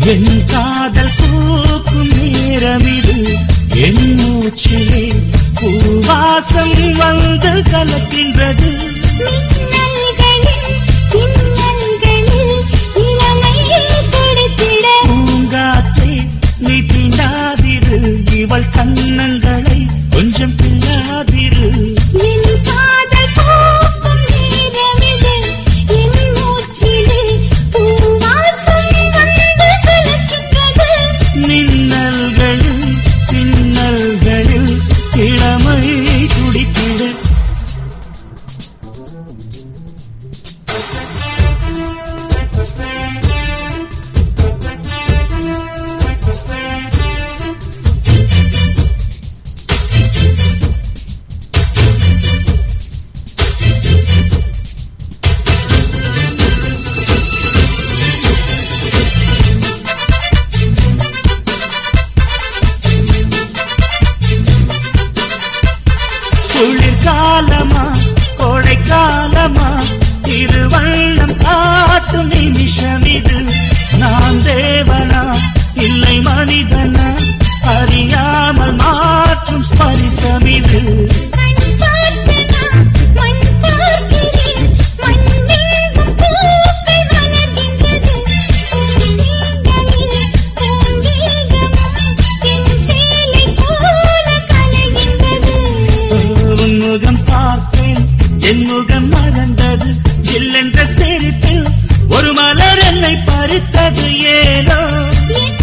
என் காதல் பூக்கும் நேரம் இது என் மூச்சிலே பூவாசம் வந்து கலக்கின்றது மின்னல்களில் மின்னல்களில் இளமை துடித்திட பூங்காற்றே நீ தீண்டாதிரு இவள் கண்ணங்களை கொஞ்சம் பிள்ளாதிரு என் காதல் பூக்கும் நேரமிது என் மூச்சிலே பூவாசம் வந்து கலக்கின்றது மின்னல்களில் பின்னல்களில் இளமை துடித்திடு குளிர்காலமா கோடைக்காலமா திருவள்ளம் காட்டும் நிமிஷம் இது நான் தேவனா இல்லை மனிதனா அறியாமல் மாற்றும் ஸ்பரிசம் இது கண் பார்த்து நான் மண் பார்க்கிறேன் மண்ணெங்கும் பூக்கள் வளர்கின்றது பூந்தேகமும் பூந்தேகமும் என் சேலை போல கலைகின்றது உன் முகம் பார்த்தேன் என் முகம் மறந்தது என்ற சிரிப்பில் ஒரு மலர் என்னை பறித்தது ஏனோ என்